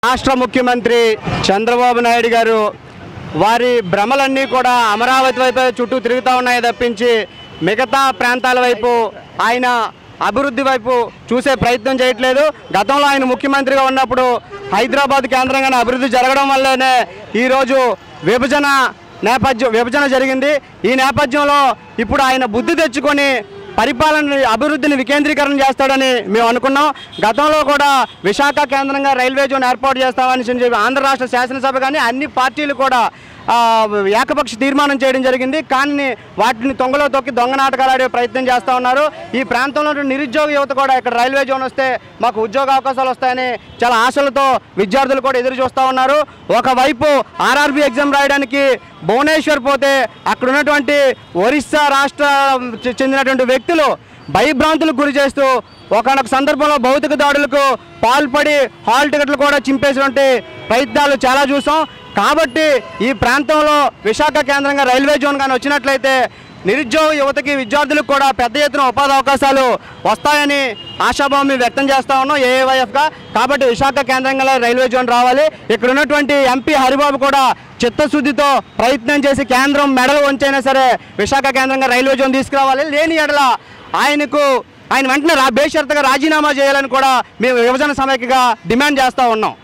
రాష్ట్ర ముఖ్యమంత్రి చంద్రబాబు నాయుడు గారు వారి భ్రమలన్నీ కూడా అమరావతి వైపు చుట్టూ తిరుగుతూ ఉన్నాయి తప్పించి మిగతా ప్రాంతాల వైపు ఆయన అభివృద్ధి వైపు చూసే ప్రయత్నం చేయట్లేదు గతంలో ఆయన ముఖ్యమంత్రిగా ఉన్నప్పుడు హైదరాబాద్ కేంద్రంగానే అభివృద్ధి జరగడం వల్లనే ఈరోజు విభజన నేపథ్యం విభజన జరిగింది ఈ నేపథ్యంలో ఇప్పుడు ఆయన బుద్ధి తెచ్చుకొని పరిపాలన అభివృద్ధిని వికేంద్రీకరణ చేస్తాడని మేము అనుకున్నాం గతంలో కూడా విశాఖ కేంద్రంగా రైల్వే జోన్ ఏర్పాటు చేస్తామని చెప్పి ఆంధ్ర రాష్ట్ర శాసనసభ కానీ అన్ని పార్టీలు కూడా ఆ, ఏకపక్ష తీర్మానం చేయడం జరిగింది కానీ వాటిని తొంగలో తొక్కి దొంగ నాటకాలు ఆడే ప్రయత్నం చేస్తూ ఉన్నారు ఈ ప్రాంతంలో ఉన్న నిరుద్యోగ యువత కూడా ఇక్కడ రైల్వే జోన్ వస్తే మాకు ఉద్యోగ అవకాశాలు వస్తాయని చాలా ఆశలతో విద్యార్థులు కూడా ఎదురు చూస్తూ ఉన్నారు ఒకవైపు ఆర్ఆర్బి ఎగ్జామ్ రాయడానికి భువనేశ్వర్ పోతే అక్కడ ఉన్నటువంటి ఒరిస్సా రాష్ట్ర చె- చెందినటువంటి వ్యక్తులు భయభ్రాంతులకు గురి చేస్తూ ఒకనొక సందర్భంలో భౌతిక దాడులకు పాల్పడి హాల్ టికెట్లు కూడా చింపేసినటువంటి ప్రయత్నాలు చాలా చూసాం కాబట్టి ఈ ప్రాంతంలో విశాఖ కేంద్రంగా రైల్వే జోన్ కానీ వచ్చినట్లయితే నిరుద్యోగ యువతకి విద్యార్థులకు కూడా పెద్ద ఎత్తున ఉపాధి అవకాశాలు వస్తాయని ఆశాభావం మేము వ్యక్తం చేస్తా ఉన్నాం ఏఏవైఎఫ్గా కాబట్టి విశాఖ కేంద్రంగా రైల్వే జోన్ రావాలి ఇక్కడ ఉన్నటువంటి ఎంపీ హరిబాబు కూడా చిత్తశుద్ధితో ప్రయత్నం చేసి కేంద్రం మెడలు వంచైనా సరే విశాఖ కేంద్రంగా రైల్వే జోన్ తీసుకురావాలి లేని ఎడల ఆయనకు ఆయన వెంటనే రా బేషరతుగా రాజీనామా చేయాలని కూడా మేము విభజన సమైక్యగా డిమాండ్ చేస్తూ ఉన్నాం